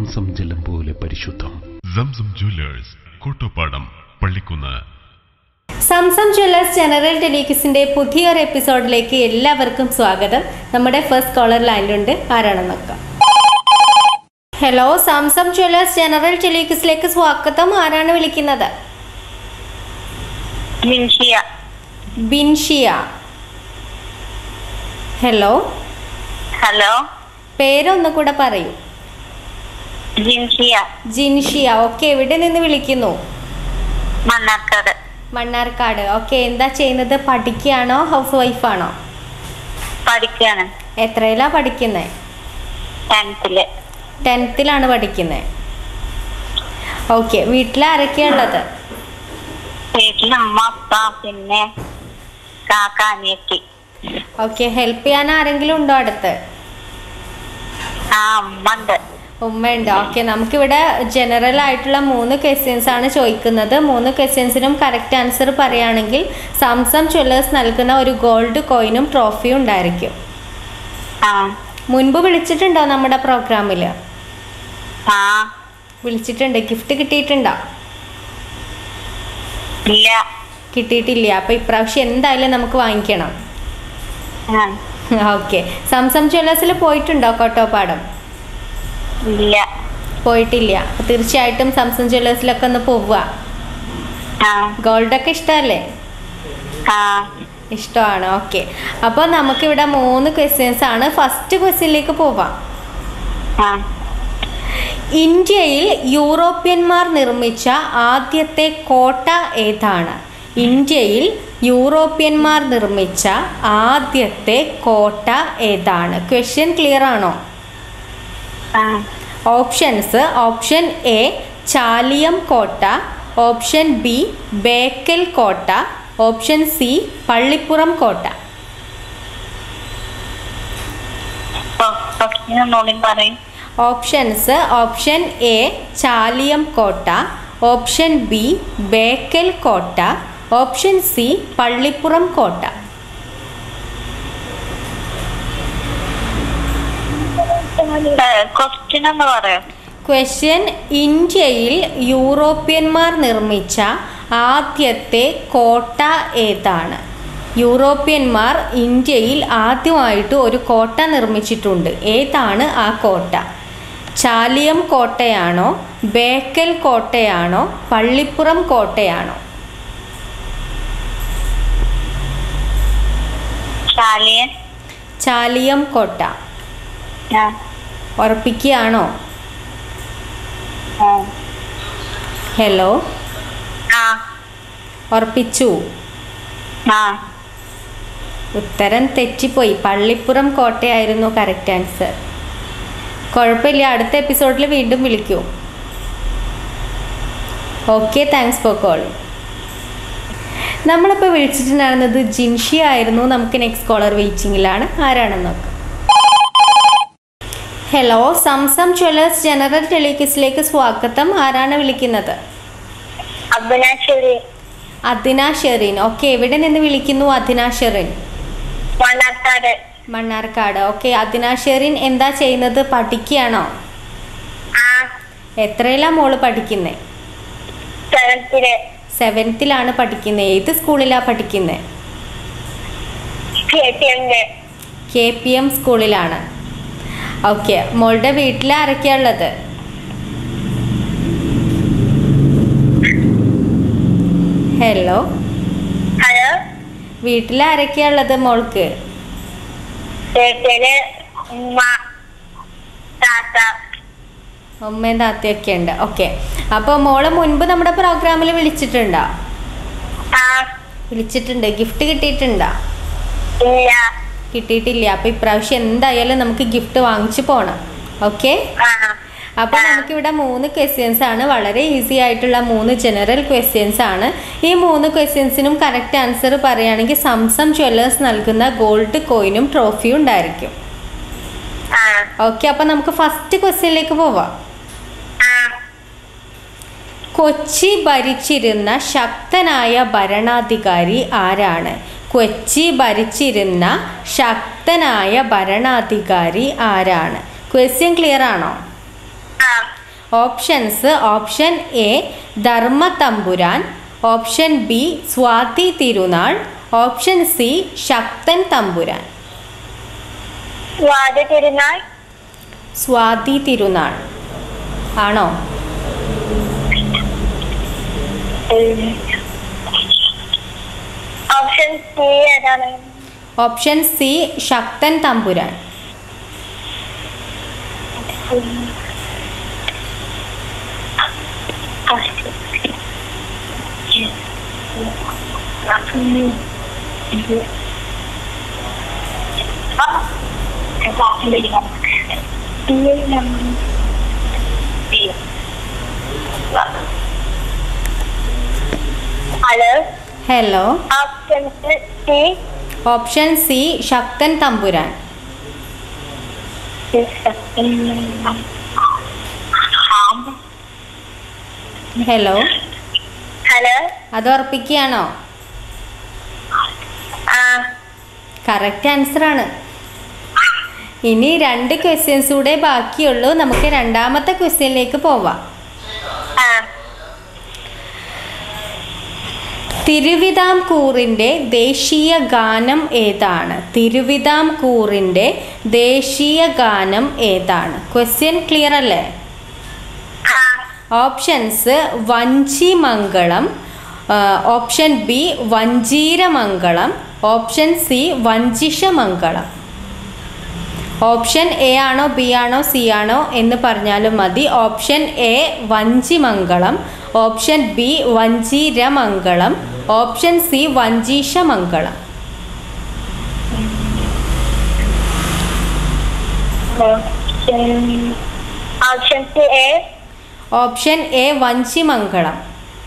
Zamzam ജലം പോലെ പരിശുദ്ധം Zamzam jewellers Kottopadam Pallikkunnu Zamzam jewellers general ടെലിക്സിന്റെ പുതിയൊരു എപ്പിസോഡിലേക്ക് എല്ലാവർക്കും സ്വാഗതം നമ്മുടെ ഫസ്റ്റ് കോളർ ലൈനിലുണ്ട് ആരാണെന്ന് നോക്കാം ഹലോ സംസം ജ്വല്ലേഴ്സ് ജനറൽ ടെലിക്സിലേക്ക് സ്വാഗതം ആരാണ് വിളിക്കുന്നത് മിൻഷിയ ബിൻഷിയ ഹലോ ഹലോ പേരൊന്നു കൂടെ പറയൂ ജിൻഷിയ ജിൻഷിയ ഓക്കെ എവിടെ നിന്ന് വിളിക്കുന്നു മണ്ണാർക്കാട് മണ്ണാർക്കാട് ഓക്കെ എന്താ ചെയ്യുന്നത് പഠിക്കുകയാണോ ഹൗസ് വൈഫാണോ പഠിക്കാണ് എത്രയിലാ പഠിക്കുന്നത് ടെൻത്തില് ടെൻത്തിലാണ് പഠിക്കുന്നത് ഓക്കെ വീട്ടിൽ ആരൊക്കെയുള്ളത് വീട്ടിൽ അമ്മ അപ്പ പിന്നെ കാക്ക അനിയത്തി ഓക്കെ ഹെൽപ്പ് ചെയ്യാൻ ആരെങ്കിലും ഉണ്ടോ അടുത്ത് ആ അമ്മ ഉണ്ട് ഉമ്മയുണ്ട് ഓക്കെ നമുക്കിവിടെ ജനറൽ ആയിട്ടുള്ള മൂന്ന് ക്വസ്റ്റ്യൻസ് ആണ് ചോദിക്കുന്നത് മൂന്ന് ക്വസ്റ്റ്യൻസിനും കറക്റ്റ് ആൻസർ പറയുകയാണെങ്കിൽ സാംസം ജ്വല്ലേഴ്സ് നൽകുന്ന ഒരു ഗോൾഡ് കോയിനും ട്രോഫിയും ഉണ്ടായിരിക്കും ആ മുൻപ് വിളിച്ചിട്ടുണ്ടോ നമ്മുടെ പ്രോഗ്രാമിൽ ആ വിളിച്ചിട്ടുണ്ട് ഗിഫ്റ്റ് കിട്ടിയിട്ടുണ്ടോ ഇല്ല കിട്ടിയിട്ടില്ല അപ്പോൾ ഇപ്രാവശ്യം എന്തായാലും നമുക്ക് വാങ്ങിക്കണം ആ, ഓക്കെ സംസം ജ്വല്ലേഴ്സിൽ പോയിട്ടുണ്ടോ കോട്ടോപ്പാടം ഇല്ല പോയിട്ടില്ല അപ്പോൾ തീർച്ചയായിട്ടും സംസം ജ്വല്ലേഴ്സിലൊക്കെ ഒന്ന് പോവുക ആ ഗോൾഡൊക്കെ ഇഷ്ടമല്ലേ ആ ഇഷ്ടമാണ് ഓക്കെ അപ്പോൾ നമുക്കിവിടെ മൂന്ന് ക്വസ്റ്റ്യൻസ് ആണ് ഫസ്റ്റ് ക്വസ്റ്റ്യനിലേക്ക് പോവാം ആ ഇന്ത്യയിൽ യൂറോപ്യന്മാർ നിർമ്മിച്ച ആദ്യത്തെ കോട്ട ഏതാണ് ഇന്ത്യയിൽ യൂറോപ്യന്മാർ നിർമ്മിച്ച ആദ്യത്തെ കോട്ട ഏതാണ് ക്വസ്റ്റ്യൻ ക്ലിയർ ആണോ ആ ഓപ്ഷൻസ് ഓപ്ഷൻ എ ചാലിയം കോട്ട ഓപ്ഷൻ ബി ബേക്കൽ കോട്ട ഓപ്ഷൻ സി പള്ളിപ്പുറം കോട്ട ഫസ്റ്റ് ഒന്നുകൂടി പറയും ഓപ്ഷൻസ് ഓപ്ഷൻ എ ചാലിയം കോട്ട ഓപ്ഷൻ ബി ബേക്കൽ കോട്ട ഓപ്ഷൻ സി പള്ളിപ്പുറം കോട്ട ക്വസ്റ്റ്യൻ ഒന്ന് പറയോ ക്വസ്റ്റ്യൻ ഇന്ത്യയിൽ യൂറോപ്യന്മാർ നിർമ്മിച്ച ആദ്യത്തെ കോട്ട ഏതാണ് യൂറോപ്യന്മാർ ഇന്ത്യയിൽ ആദ്യമായിട്ട് ഒരു കോട്ട നിർമ്മിച്ചിട്ടുണ്ട് ഏതാണ് ആ കോട്ട ചാലിയം കോട്ടയാണോ ബേക്കൽ കോട്ടയാണോ പള്ളിപ്പുറം കോട്ടയാണോ ശാലിയൻ ചാലിയം കോട്ട ആ ഉറപ്പിക്കുകയാണോ ആ ഹലോ ആ ഉറപ്പിച്ചു ആ ഉത്തരം തെറ്റിപ്പോയി പള്ളിപ്പുറം കോട്ടയായിരുന്നു കറക്റ്റ് ആൻസർ കുഴപ്പമില്ല അടുത്ത എപ്പിസോഡിൽ വീണ്ടും വിളിക്കൂ ഓക്കെ താങ്ക്സ് ഫോർ കോളിംഗ് നമ്മളിപ്പോൾ വിളിച്ചിട്ടുണ്ടായിരുന്നത് ജിൻഷി ആയിരുന്നു നമുക്ക് നെക്സ്റ്റ് കോളർ വെയിറ്റിംഗിലാണ് ആരാണെന്ന് നോക്കാം ഹലോ സംസം ജ്വല്ലേഴ്സ് ജനറൽ ടെലിക്കിസിലേക്ക് സ്വാഗതം ആരാണ് വിളിക്കുന്നത് അഭിലാഷേരി അദിന ഷെറിൻ ഓക്കെ എവിടെ നിന്ന് വിളിക്കുന്നു അദിന ഷെറിൻ മണ്ണാർക്കാട് മണ്ണാർക്കാട് ഓക്കെ അദിന ഷെറിൻ എന്താ ചെയ്യുന്നത് പഠിക്കുകയാണോ ആ എത്രയിലാ മോള് പഠിക്കുന്നത് സെവൻത്തില് സെവൻത്തിലാണ് പഠിക്കുന്നത് ഏത് സ്കൂളിലാണ് പഠിക്കുന്നത് കെ ടി എമ്മില് കെ പി എം സ്കൂളിലാണ് ഓക്കെ മോളുടെ വീട്ടിൽ ആരൊക്കെയാ ഉള്ളത് ഹലോ ഹലോ വീട്ടിൽ ആരൊക്കെയാ ഉള്ളത് മോൾക്ക് വീട്ടില് ഉമ്മ താത്ത ഉമ്മയും താത്തയൊക്കെ ഉണ്ട് ഓക്കെ അപ്പോൾ മോള് മുൻപ് നമ്മുടെ പ്രോഗ്രാമിൽ വിളിച്ചിട്ടുണ്ടോ ആ വിളിച്ചിട്ടുണ്ട് ഗിഫ്റ്റ് കിട്ടിയിട്ടുണ്ടോ ഇല്ല കിട്ടിയിട്ടില്ല അപ്പോൾ ഇപ്രാവശ്യം എന്തായാലും നമുക്ക് ഗിഫ്റ്റ് വാങ്ങിച്ചു പോകണം ഓക്കെ ആ അപ്പോൾ നമുക്കിവിടെ മൂന്ന് ക്വസ്റ്റ്യൻസ് ആണ് വളരെ ഈസി ആയിട്ടുള്ള മൂന്ന് ജനറൽ ക്വസ്റ്റ്യൻസ് ആണ് ഈ മൂന്ന് ക്വസ്റ്റ്യൻസിനും കറക്റ്റ് ആൻസർ പറയുകയാണെങ്കിൽ സംസം ജ്വല്ലേഴ്സ് നൽകുന്ന ഗോൾഡ് കോയിനും ട്രോഫിയും ഉണ്ടായിരിക്കും ആ ഓക്കെ അപ്പോൾ നമുക്ക് ഫസ്റ്റ് ക്വസ്റ്റ്യനിലേക്ക് പോവാം ആ കൊച്ചി ഭരിച്ചിരുന്ന ശക്തനായ ഭരണാധികാരി ആരാണ് കൊച്ചി ഭരിച്ചിരുന്ന ശക്തനായ ഭരണാധികാരി ആരാണ് ക്വസ്റ്റ്യൻ ക്ലിയർ ആണോ ആ ഓപ്ഷൻസ് ഓപ്ഷൻ എ ധർമ്മ തമ്പുരാൻ ഓപ്ഷൻ ബി സ്വാതി തിരുനാൾ ഓപ്ഷൻ സി ശക്തൻ തമ്പുരാൻ സ്വാതി തിരുനാൾ സ്വാതി തിരുനാൾ ആണോ ഓപ്ഷൻ സി ഏതാണ് option C Sakthan Thampuran hello hello options C option C Sakthan Thampuran hello hello അത് ഉറപ്പിക്കുകയാണോ ആ കറക്റ്റ് ആൻസർ ആണ് ഇനി രണ്ട് ക്വസ്റ്റ്യൻസ് കൂടെ ബാക്കിയുള്ളൂ നമുക്ക് രണ്ടാമത്തെ ക്വസ്റ്റ്യനിലേക്ക് പോവാം ആ തിരുവിതാംകൂറിൻ്റെ ദേശീയ ഗാനം ഏതാണ് തിരുവിതാംകൂറിൻ്റെ ദേശീയ ഗാനം ഏതാണ് ക്വസ്റ്റ്യൻ ക്ലിയർ അല്ലേ ആ ഓപ്ഷൻസ് വഞ്ചിമംഗളം ആ, option B Vanchiramangalam option C Vanchishamangalam option A ആണോ ബി ആണോ സി ആണോ എന്ന് പറഞ്ഞാലും മതി option A Vanchimangalam option B Vanchiramangalam option C Vanchishamangalam option C A option A Vanchimangalam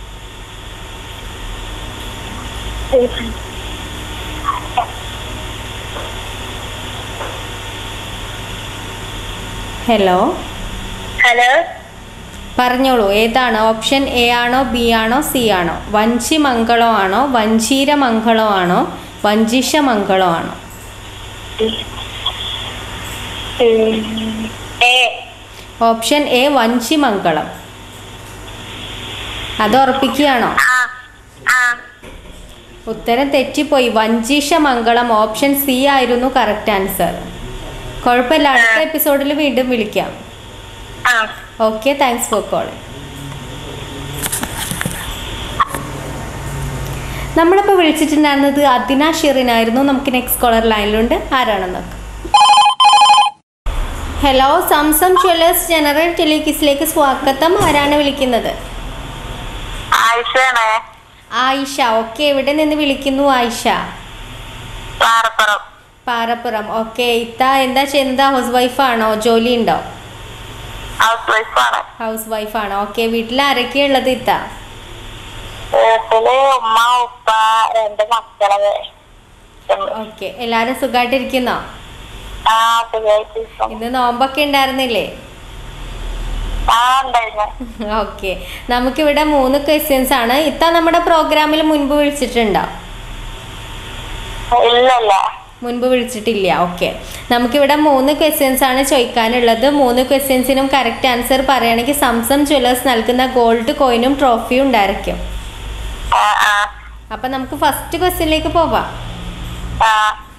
hello hello പറഞ്ഞോളൂ ഏതാണ് ഓപ്ഷൻ എ ആണോ ബി ആണോ സി ആണോ വഞ്ചിമംഗളം ആണോ വഞ്ചീരമംഗളം ആണോ വഞ്ചിഷമംഗളം ആണോ എ ഓപ്ഷൻ എ വഞ്ചിമംഗളം അത് ഉറപ്പിക്കുകയാണോ ആ ആ ഉത്തരം തെറ്റിപ്പോയി വഞ്ചിഷമംഗളം ഓപ്ഷൻ സി ആയിരുന്നു കറക്റ്റ് ആൻസർ കുഴപ്പമില്ല അടുത്ത എപ്പിസോഡിൽ വീണ്ടും വിളിക്കാം ആ ഓക്കെ താങ്ക്സ് ഫോർ കോൾ നമ്മളിപ്പോൾ വിളിച്ചിട്ടുണ്ടായിരുന്നത് അദിന ഷിറിനായിരുന്നു നമുക്ക് നെക്സ്റ്റ് കോളർ ലൈനിലുണ്ട് ആരാണെന്ന് നോക്കാം ഹലോ സംസം ജ്വല്ലേഴ്സ് ജനറൽ ടെലികിസിലേക്ക് സ്വാഗതം ആരാണ് വിളിക്കുന്നത് ആയിഷാണ് ആയിഷ ഓക്കെ എവിടെ നിന്ന് വിളിക്കുന്നു ആയിഷ പാറപ്പുറം പാറപ്പുറം ഓക്കെ ഇത്ത എന്താ ചെയ്യുന്നത് ഹൗസ് വൈഫാണോ ജോലി ഉണ്ടോ ഹൗസ് വൈഫാണ് ഹൗസ് വൈഫാണോ ഓക്കെ വീട്ടിൽ ആരൊക്കെയുള്ളത് ഇത്ത വീട്ടില് ഉമ്മ ഉപ്പ രണ്ട് മക്കള് ഓക്കെ എല്ലാവരും സുഖമായിട്ടിരിക്കുന്നോ ആ സുഖമായിട്ട് ഇന്ന് നോമ്പൊക്കെ ഉണ്ടായിരുന്നില്ലേ ആ ഉണ്ടായിരുന്നു ഓക്കെ നമുക്കിവിടെ മൂന്ന് ക്വസ്റ്റ്യൻസ് ആണ് ഇത്ത നമ്മുടെ പ്രോഗ്രാമിൽ മുൻപ് വിളിച്ചിട്ടുണ്ടോ ഇല്ലല്ല മുൻപ് വിളിച്ചിട്ടില്ല ഓക്കെ നമുക്കിവിടെ മൂന്ന് ക്വസ്റ്റ്യൻസ് ആണ് ചോദിക്കാനുള്ളത് മൂന്ന് ക്വസ്റ്റ്യൻസിനും കറക്റ്റ് ആൻസർ പറയുകയാണെങ്കിൽ സംസം ജ്വല്ലേഴ്സ് നൽകുന്ന ഗോൾഡ് കോയിനും ട്രോഫിയും ഉണ്ടായിരിക്കും ആ ആ അപ്പം നമുക്ക് ഫസ്റ്റ് ക്വസ്റ്റ്യനിലേക്ക് പോവാം ആ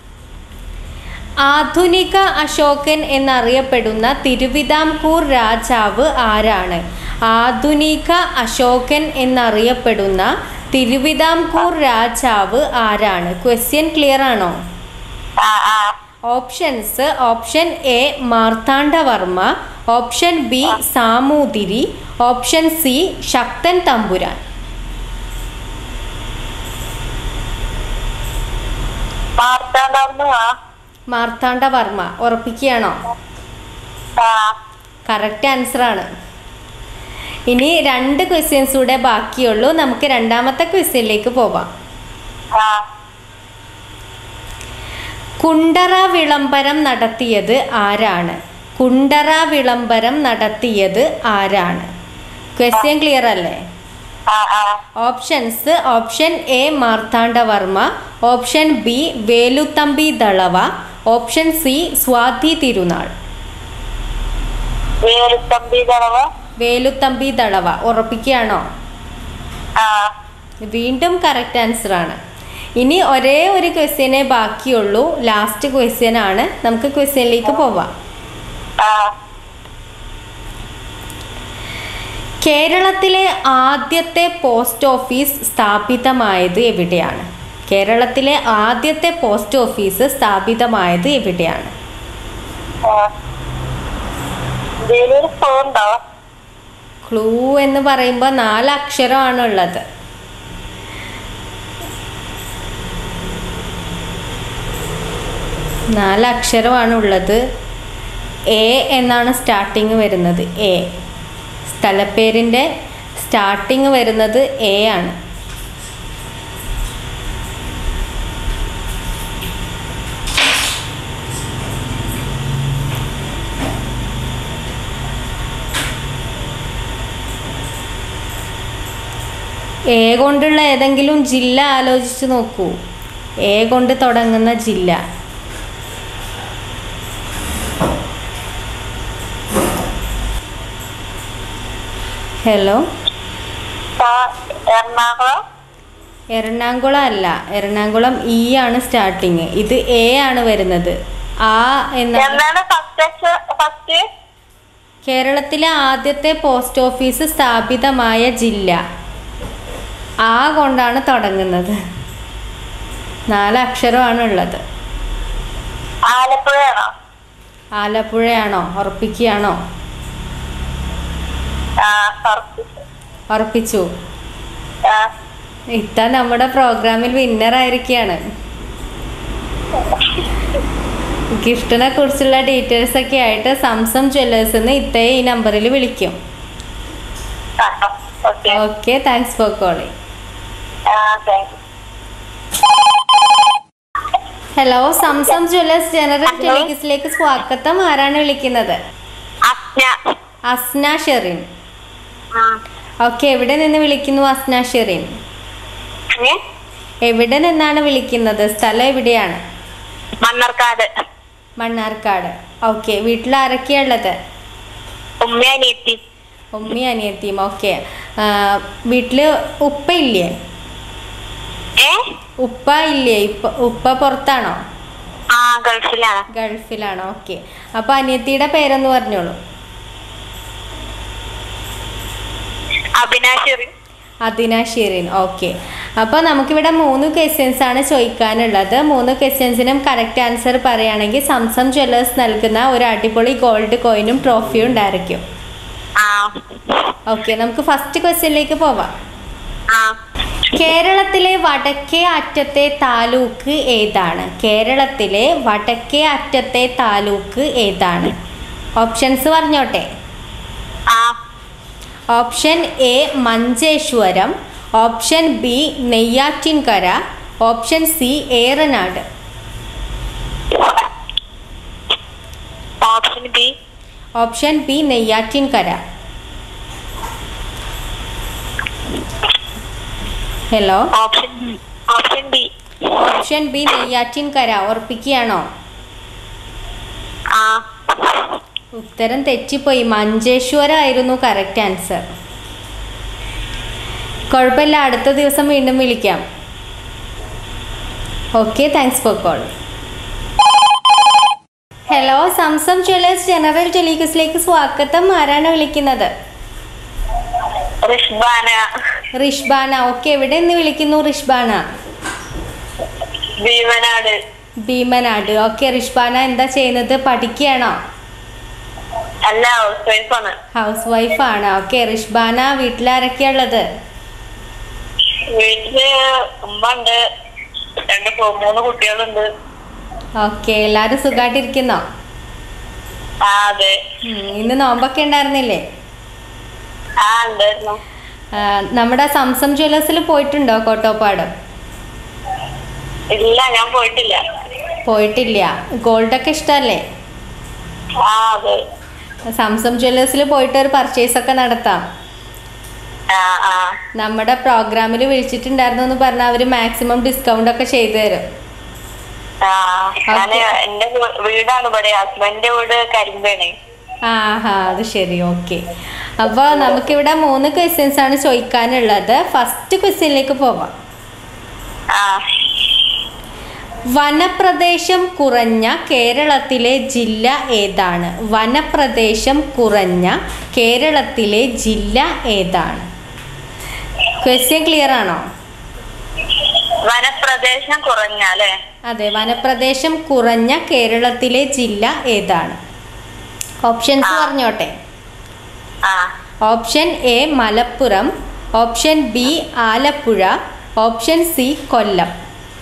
ആധുനിക അശോകൻ എന്നറിയപ്പെടുന്ന തിരുവിതാംകൂർ രാജാവ് ആരാണ് ആധുനിക അശോകൻ എന്നറിയപ്പെടുന്ന തിരുവിതാംകൂർ രാജാവ് ആരാണ് ക്വസ്റ്റ്യൻ ക്ലിയർ ആണോ ആ ആ options option A Marthanda Varma option B Samoothiri option C Sakthan Thampuran Marthanda Varma Marthanda Varma ഉറപ്പിക്കുകയാണോ ആ കറക്റ്റ് ആൻസർ ആണ് ഇനി രണ്ട് ക്വസ്റ്റ്യൻസ് കൂടെ ബാക്കിയുള്ളൂ നമുക്ക് രണ്ടാമത്തെ ക്വസ്റ്റ്യനിലേക്ക് പോവാം ആ കുണ്ടറ വിളംബരം നടത്തിയത് ആരാണ് കുണ്ടറ വിളംബരം നടത്തിയത് ആരാണ് ക്വസ്റ്റ്യൻ ക്ലിയർ അല്ലേ ആ ആ options option A Marthanda Varma option B Velu Thampi Dalawa option C Swathi Thirunal Velu Thampi തറവ് Velu Thampi Dalawa ഉറപ്പിക്കുകയാണോ ആ വീണ്ടും കറക്റ്റ് ആൻസർ ആണ് ഇനി ഒരേ ഒരു ക്വസ്റ്റ്യനെ ബാക്കിയുള്ളൂ ലാസ്റ്റ് ക്വസ്റ്റ്യൻ ആണ് നമുക്ക് ക്വസ്റ്റ്യനിലേക്ക് പോവാം ആ കേരളത്തിലെ ആദ്യത്തെ പോസ്റ്റ് ഓഫീസ് സ്ഥാപിതമായത് എവിടെയാണ് കേരളത്തിലെ ആദ്യത്തെ പോസ്റ്റ് ഓഫീസ് സ്ഥാപിതമായത് എവിടെയാണ് ആ. ഇതിലൊരു ക്ലൂ ഉണ്ടോ ക്ലൂ എന്ന് പറയുമ്പോൾ നാല് അക്ഷരമാണ് ഉള്ളത് നാല് അക്ഷരമാണ് ഉള്ളത് എ എന്നാണ് സ്റ്റാർട്ടിങ് വരുന്നത് എ സ്ഥലപ്പേരിൻ്റെ സ്റ്റാർട്ടിങ് വരുന്നത് എ ആണ് എ കൊണ്ടുള്ള ഏതെങ്കിലും ജില്ല ആലോചിച്ച് നോക്കൂ എ കൊണ്ട് തുടങ്ങുന്ന ജില്ല ഹലോ ആ, എറണാകുളം എറണാകുളം അല്ല എറണാകുളം ഇ ആണ് സ്റ്റാർട്ടിങ് ഇത് എ ആണ് വരുന്നത് ആ എന്ന എന്താണ് ഫസ്റ്റ് ഫസ്റ്റ് കേരളത്തിലെ ആദ്യത്തെ പോസ്റ്റ് ഓഫീസ് സ്ഥാപിതമായ ജില്ല ആ കൊണ്ടാണ് തുടങ്ങുന്നത് നാല് അക്ഷരമാണ് ഉള്ളത് ആലപ്പുഴയാണോ ആലപ്പുഴയാണോ ഉറപ്പിക്കുകയാണോ ആ ഉറപ്പിച്ചു. ഉറപ്പിച്ചു ആ ഇത്ത നമ്മുടെ പ്രോഗ്രാമിൽ വിന്നർ ആയിരിക്കുകയാണ് ഗിഫ്റ്റിനെ കുറിച്ചുള്ള ഡീറ്റെയിൽസ് ഒക്കെ ആയിട്ട് സംസം ജ്വല്ലേഴ്സ് എന്ന് ഇത്തയെ ഈ നമ്പറിൽ വിളിക്കും ആ okay okay thanks for calling ആ thank you hello Zamzam jewellers general Hello. ടെലിഗിസിലേക്ക് സ്വാഗതം ആരാണ് വിളിക്കുന്നത് അസ്ന അസ്ന ഷെറിൻ ആ ഓക്കെ എവിടെ നിന്ന് വിളിക്കുന്നു അസ്ന ഷെറിൻ ഏ? എവിടെ നിന്നാണ് വിളിക്കുന്നത് സ്ഥലം എവിടെയാണ് മണ്ണർക്കാട് മണ്ണാർക്കാട് ഓക്കെ വീട്ടിൽ ആരൊക്കെയാ ഉള്ളത് ഉമ്മ അനിയത്തി ഉമ്മി അനിയത്തിയും ഓക്കെ വീട്ടിൽ ഉപ്പ ഇല്ലേ ഏ ഉപ്പ ഇല്ലേ ഇപ്പ ഉപ്പ പുറത്താണോ ആ ഗൾഫിലാണ് ഗൾഫിലാണോ ഓക്കെ അപ്പോൾ അനിയത്തിയുടെ പേരൊന്ന് പറഞ്ഞോളൂ അഭിനാശിറി അദിന ഷിറിൻ ഓക്കെ അപ്പോൾ നമുക്കിവിടെ മൂന്ന് ക്വസ്റ്റ്യൻസ് ആണ് ചോദിക്കാനുള്ളത് മൂന്ന് ക്വസ്റ്റ്യൻസിനും കറക്റ്റ് ആൻസർ പറയുകയാണെങ്കിൽ സംസം ജ്വല്ലേഴ്സ് നൽകുന്ന ഒരു അടിപൊളി ഗോൾഡ് കോയിനും ട്രോഫിയും ഉണ്ടായിരിക്കും ആ ഓക്കെ നമുക്ക് ഫസ്റ്റ് ക്വസ്റ്റ്യനിലേക്ക് പോവാം ആ കേരളത്തിലെ വടക്കേ അറ്റത്തെ താലൂക്ക് ഏതാണ് കേരളത്തിലെ വടക്കേ അറ്റത്തെ താലൂക്ക് ഏതാണ് ഓപ്ഷൻസ് പറഞ്ഞോട്ടെ ആ option A Manjeshwaram option B Neyyattinkara option C Eranad option B option B Neyyattinkara hello option option B option B Neyyattinkara ഉറപ്പിക്കുകയാണോ ആ ഉത്തരം തെറ്റിപ്പോയി മഞ്ചേശ്വരം ആയിരുന്നു കറക്റ്റ് ആൻസർ കുഴപ്പമില്ല അടുത്ത ദിവസം വീണ്ടും വിളിക്കാം okay thanks for call hello Zamzam jewellers general ടെലിഗസിലേക്ക് സ്വാഗതം ആരാണ് വിളിക്കുന്നത് റിഷ്ബാന റിഷ്ബാന ഓക്കെ എവിടെ നിന്ന് വിളിക്കുന്നു റിഷ്ബാന ഭീമനാട് ഭീമനാട് ഓക്കെ റിഷ്ബാന എന്താ ചെയ്യുന്നത് പഠിക്കുകയാണോ അല്ല ഹൗസ് വൈഫാണ് ഹൗസ് വൈഫാണ് ഓക്കെ റിഷ്ബാന വീട്ടിലാരൊക്കെയുള്ളത് വീട്ടില് ഉമ്മ ഉണ്ട് രണ്ട് കു- മൂന്ന് കുട്ടികളുണ്ട് ഓക്കെ എല്ലാവരും സുഖമായിട്ടിരിക്കുന്നോ ആ അതെ ഉം, ഇന്ന് നോമ്പൊക്കെ ഉണ്ടായിരുന്നില്ലേ ആ ഉണ്ടായിരുന്നു ആ, നമ്മുടെ സംസം ജ്വല്ലേഴ്സിൽ പോയിട്ടുണ്ടോ കോട്ടോപ്പാട് ഇല്ല ഞാൻ പോയിട്ടില്ല പോയിട്ടില്ല ഗോൾഡൊക്കെ ഇഷ്ടമല്ലേ ആ അതെ സംസം ജ്വല്ലേഴ്സിൽ പോയിട്ട് ഒരു പർച്ചേസ് ഒക്കെ നടത്താം ആ ആ നമ്മുടെ പ്രോഗ്രാമിൽ വിളിച്ചിട്ടുണ്ടായിരുന്നു എന്ന് പറഞ്ഞാൽ അവർ മാക്സിമം ഡിസ്കൗണ്ട് ഒക്കെ ചെയ്തു തരും ആ ഞാന് Okay. എന്റെ വീ- വീടാണ് ഇവിടെ ഹസ്ബൻഡിന്റെ വീട് കരിമ്പേണ് ആ ഹാ അത് ശരി ഓക്കെ അപ്പോൾ നമുക്കിവിടെ മൂന്ന് ക്വസ്റ്റ്യൻസ് ആണ് ചോദിക്കാനുള്ളത് ഫസ്റ്റ് ക്വസ്റ്റ്യനിലേക്ക് പോവാം ആ വനപ്രദേശം കുറഞ്ഞ കേരളത്തിലെ ജില്ല ഏതാണ് വനപ്രദേശം കുറഞ്ഞ കേരളത്തിലെ ജില്ല ഏതാണ് ക്വസ്റ്റ്യൻ ക്ലിയർ ആണോ വനപ്രദേശം കുറഞ്ഞ അല്ലേ അതെ വനപ്രദേശം കുറഞ്ഞ കേരളത്തിലെ ജില്ല ഏതാണ് ഓപ്ഷൻസ് പറഞ്ഞോട്ടെ ആ option A Malappuram option B Alappuzha option C Kollam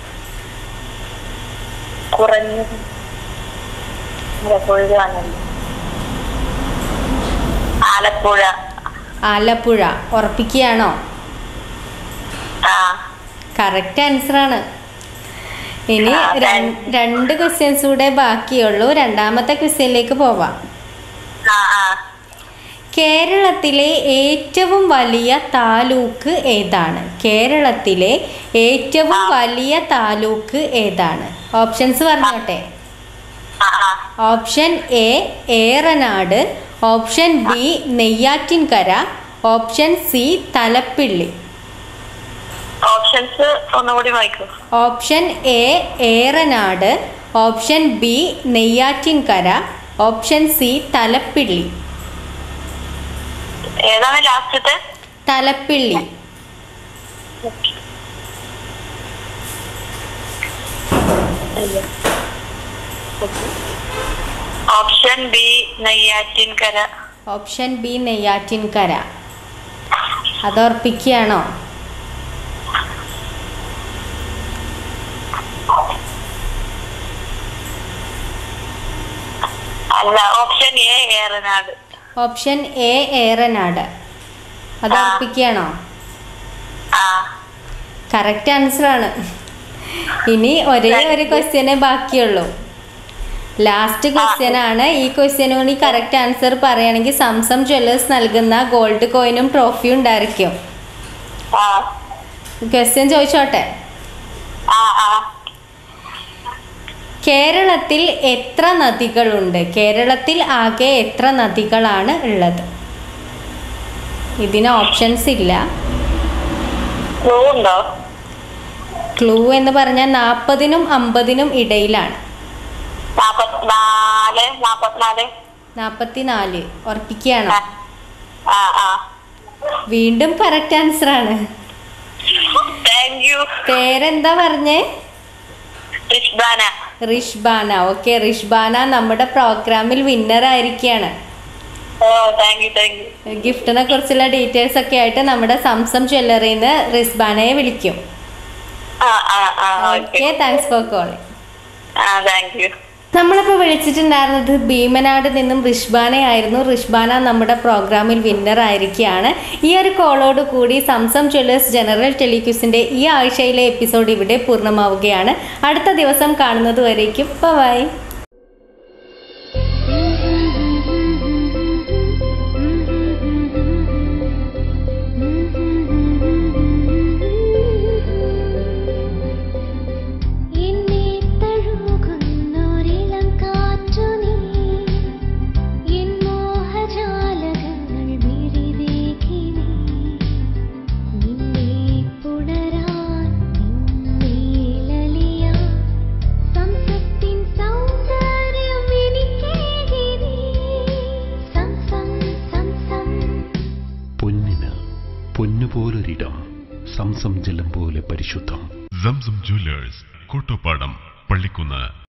കുറഞ്ഞ ആലപ്പുഴ വന്നത്. ആലപ്പുഴ ആലപ്പുഴ ഉറപ്പിക്കുകയാണോ ആ കറക്റ്റ് ആൻസറാണ് ഇനി ആ, ര- രണ്ട് ക്വസ്റ്റ്യൻസ് കൂടെ ബാക്കിയുള്ളൂ രണ്ടാമത്തെ ക്വസ്റ്റ്യനിലേക്ക് പോവാം ആ ആ കേരളത്തിലെ ഏറ്റവും വലിയ താലൂക്ക് ഏതാണ് കേരളത്തിലെ ഏറ്റവും വലിയ താലൂക്ക് ഏതാണ് ഓപ്ഷൻസ് പറഞ്ഞോട്ടെ ആ ആ option A Eranad option B Neyyattinkara option C Thalappilly options ഒന്നുകൂടി വായിക്കൂ option A Eranad option B Neyyattinkara option C Thalappilly ഏതാണ് ലാസ്റ്റത്തെ Thalappilly option B Neyyattinkara option B Neyyattinkara അതോർപ്പിക്കുകയാണോ അല്ല option A Eranad option A Eranad അതോർപ്പിക്കുകയാണോ ആ കറക്റ്റ് ആൻസർ ആണ് ഇനി ഒരേ ഒരു ക്വസ്റ്റ്യനെ ബാക്കിയുള്ളൂ ലാസ്റ്റ് ക്വസ്റ്റ്യൻ ആണ് ഈ ക്വസ്റ്റ്യന് കൂടി കറക്റ്റ് ആൻസർ പറയുകയാണെങ്കിൽ സംസം ജ്വല്ലേഴ്സ് നൽകുന്ന ഗോൾഡ് കോയിനും ട്രോഫിയും ഉണ്ടായിരിക്കും ആ ക്വസ്റ്റ്യൻ ചോദിച്ചോട്ടെ ആ ആ കേരളത്തിൽ എത്ര നദികളുണ്ട് കേരളത്തിൽ ആകെ എത്ര നദികളാണ് ഉള്ളത് ഇതിന് ഓപ്ഷൻസ് ഇല്ല ക്ലൂ ഉണ്ടോ ക്ലൂ എന്ന് പറഞ്ഞാൽ നാൽപ്പതിനും അമ്പതിനും ഇടയിലാണ് നാപ്പത്തിനാല് നാപ്പത്തിനാല് നാൽപ്പത്തിനാല് ഉറപ്പിക്കുകയാണോ ആ ആ വീണ്ടും കറക്റ്റ് ആൻസർ ആണ് താങ്ക് യു പേരെന്താ പറഞ്ഞേ റിഷ്ബാന റിഷ്ബാന ഓക്കെ റിഷ്ബാന നമ്മുടെ പ്രോഗ്രാമിൽ വിന്നർ ആയിരിക്കുകയാണ് ഓ താങ്ക് യു താങ്ക് യു ഗിഫ്റ്റിനെ കുറിച്ചുള്ള ഡീറ്റെയിൽസ് ഒക്കെ ആയിട്ട് നമ്മുടെ സംസം ജ്വല്ലറിയിൽ നിന്ന് റിസ്ബാനയെ വിളിക്കും ആ ആ ആ okay okay thanks for calling ആ താങ്ക് യു നമ്മളിപ്പോൾ വിളിച്ചിട്ടുണ്ടായിരുന്നത് ഭീമനാട് നിന്നും റിഷ്ബാനയായിരുന്നു റിഷ്ബാന നമ്മുടെ പ്രോഗ്രാമിൽ വിന്നർ ആയിരിക്കുകയാണ് ഈ ഒരു കോളോട് കൂടി സംസം ജ്വല്ലേഴ്സ് ജനറൽ ടെലിക്യൂസിൻ്റെ ഈ ആഴ്ചയിലെ എപ്പിസോഡ് ഇവിടെ പൂർണ്ണമാവുകയാണ് അടുത്ത ദിവസം കാണുന്നത് വരേക്കും ബൈ എന്നെ തഴുകുന്നൊരിളം കാറ്റു നീ എൻ മോഹജാലകങ്ങൾ വിരിതേകി നീ നിന്നെ പുണരാൻ നിന്നേലലിയാൻ സംസത്തിൻ സൗന്ദര്യം എനിക്കേകി നീ സംസം സംസം പൊന്നിന് പൊന്നുപോലൊരിടം സംസം ജലം പോലെ പരിശുദ്ധം സംസം ജ്വല്ലേഴ്സ് കോട്ടോപ്പാടം പള്ളിക്കുന്ന്